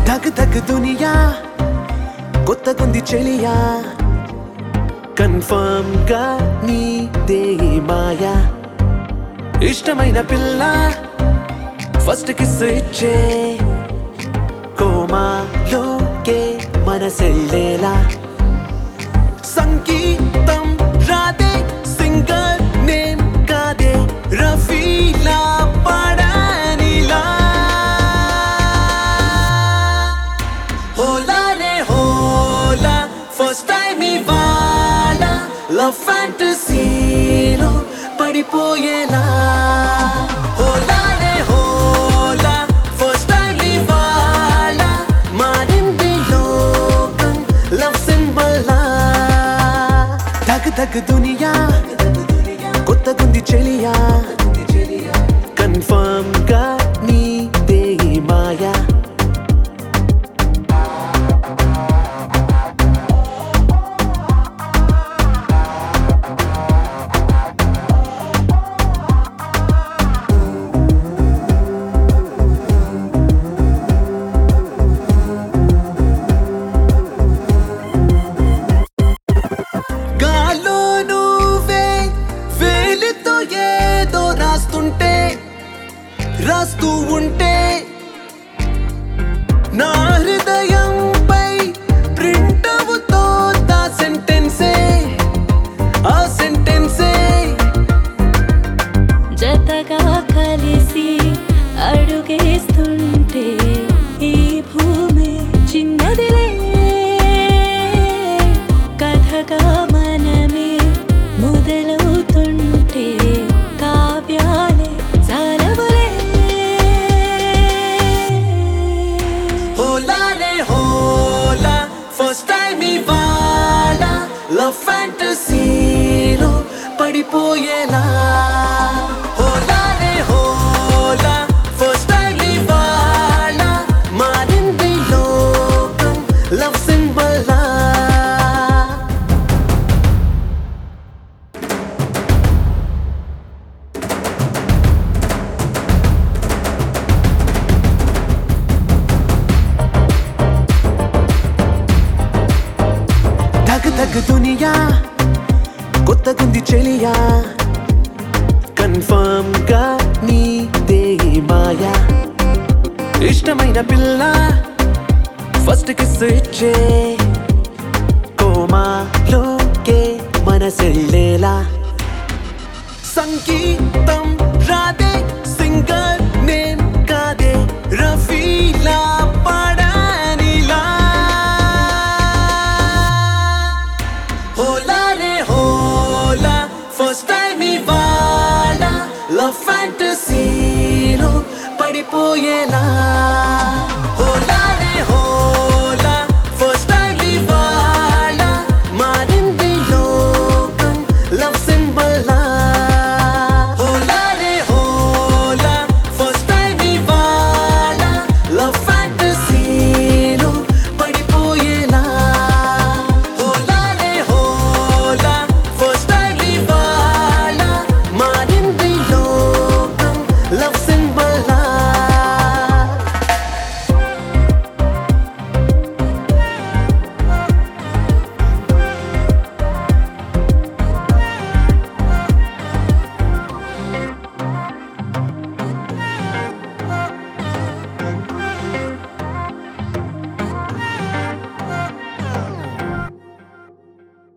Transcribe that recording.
ధగ్ ధగ్ దునియా కొత్తగుంది చెలియా కన్ఫర్మ్ గా నీదే మాయా ఇష్టమైన పిల్ల ఫస్ట్ కిస్ ఇచ్చే కోమాలోకే మనసెళ్ళేలా సంగీతం రాదే సింగర్ నేమ్ కాదే రఫీలా పడానిలా హోలా రే హోలా ఫస్ట్ టైం ఇవాళ లవ్ ఫ్యాంటసీలో పడిపోయేలా హోలా రే హోలా ఫస్ట్ టైం ఇవాళ మారింది లోకం లవ్ సింబల్ తగ్ తగ్ దునియా కొత్తగుంది చెలియా కన్ఫర్మ్ గా నీదే మాయా గాల్లో నువ్వే వేలితో ఏదో రాస్తుంటే రాస్తూ ఉంటే నా హృదయంపై ప్రింట్ అవుతోందా సెంటెన్సే ఆ సెంటెన్సే జతగా కలిసి అడుగేస్తుంటే ఈ భూమి చిన్నదిలే కథగా మనమే మొదలవుతుంటే కావ్యాలే చాలవులే హోలా రే హోలా ఫస్ట్ టైం ఇవాళ లవ్ ఫ్యాంటసీలో పడిపోయేలా హోలా రే హోలా ఫస్ట్ టైం ఇవాళ మారింది లోకం లవ్ సింబల్ ధగ్ ధగ్ దునియా కొత్తగుంది చెలియా కన్ఫర్మ్ గా నీదే మాయా ఇష్టమైన పిల్ల ఫస్ట్ కిస్ ఇచ్చే కోమాలోకే మనసెళ్ళేలా సంగీతం రాదే సింగర్ నేమ్ కాదే రఫీలా పడానిలా హోలా రే హోలా ఫస్ట్ టైం ఇవాళ లవ్ ఫ్యాంటసీలో పడిపోయేలా